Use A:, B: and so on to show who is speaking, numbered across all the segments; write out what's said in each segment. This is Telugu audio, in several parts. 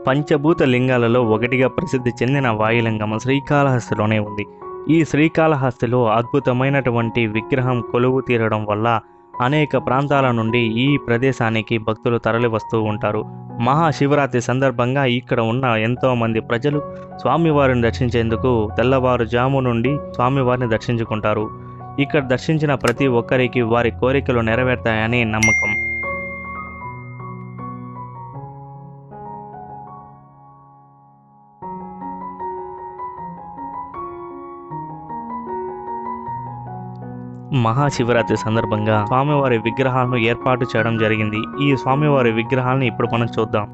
A: పంచభూత లింగాలలో ఒకటిగా ప్రసిద్ధి చెందిన వాయులింగం శ్రీకాళహస్తిలోనే ఉంది ఈ శ్రీకాళహస్తిలో అద్భుతమైనటువంటి విగ్రహం కొలువు తీరడం వల్ల అనేక ప్రాంతాల నుండి ఈ ప్రదేశానికి భక్తులు తరలి వస్తూ ఉంటారు మహాశివరాత్రి సందర్భంగా ఇక్కడ ఉన్న ఎంతో మంది ప్రజలు స్వామివారిని దర్శించేందుకు తెల్లవారుజాము నుండి స్వామివారిని దర్శించుకుంటారు ఇక్కడ దర్శించిన ప్రతి ఒక్కరికి వారి కోరికలు నెరవేరుతాయని నమ్మకం మహాశివరాత్రి సందర్భంగా స్వామివారి విగ్రహాలను ఏర్పాటు చేయడం జరిగింది ఈ స్వామివారి విగ్రహాలను ఇప్పుడు మనం చూద్దాం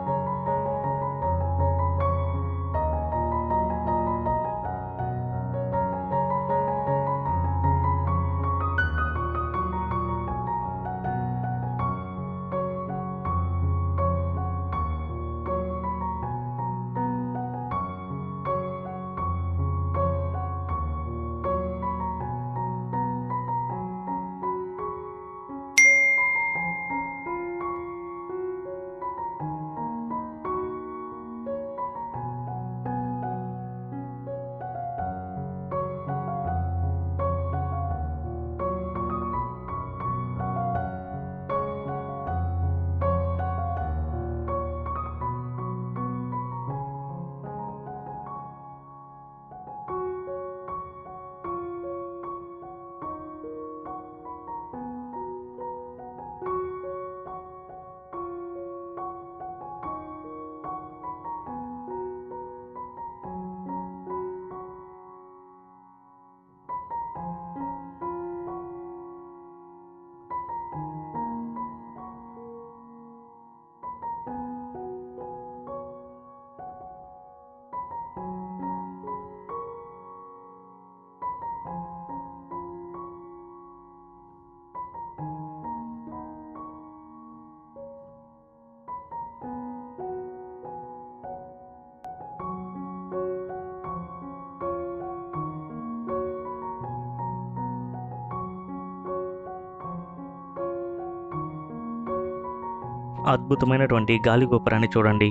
A: అద్భుతమైనటువంటి గాలి గోపురాన్ని చూడండి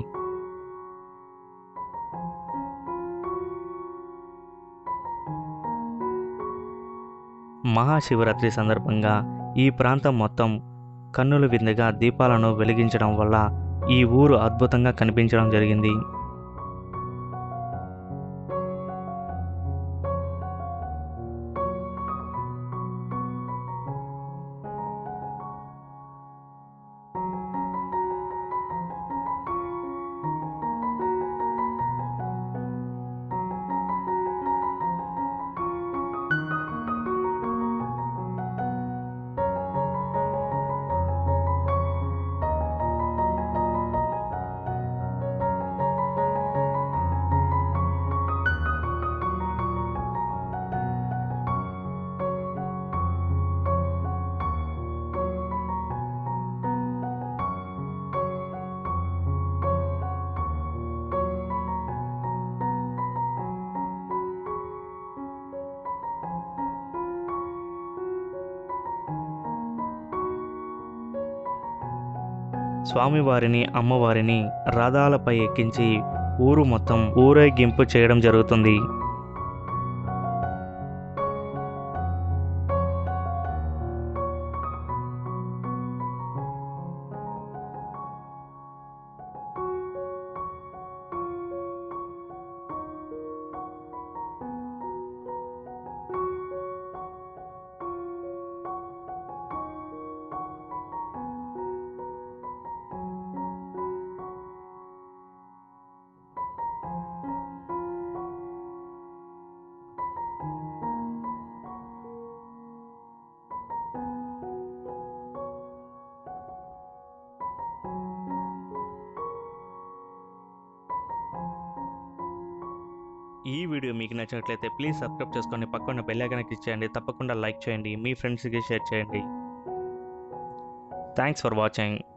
A: మహాశివరాత్రి సందర్భంగా ఈ ప్రాంతం మొత్తం కన్నుల విందుగా దీపాలను వెలిగించడం వల్ల ఈ ఊరు అద్భుతంగా కనిపించడం జరిగింది స్వామివారిని అమ్మవారిని రథాలపై ఎక్కించి ఊరు మొత్తం ఊరేగింపు చేయడం జరుగుతుంది ఈ వీడియో మీకు నచ్చినట్లయితే ప్లీజ్ సబ్స్క్రైబ్ చేసుకొని పక్కన బెల్ ఐకాన్ క్లిక్ చేయండి తప్పకుండా లైక్ చేయండి మీ ఫ్రెండ్స్కి షేర్ చేయండి థ్యాంక్స్ ఫర్ వాచింగ్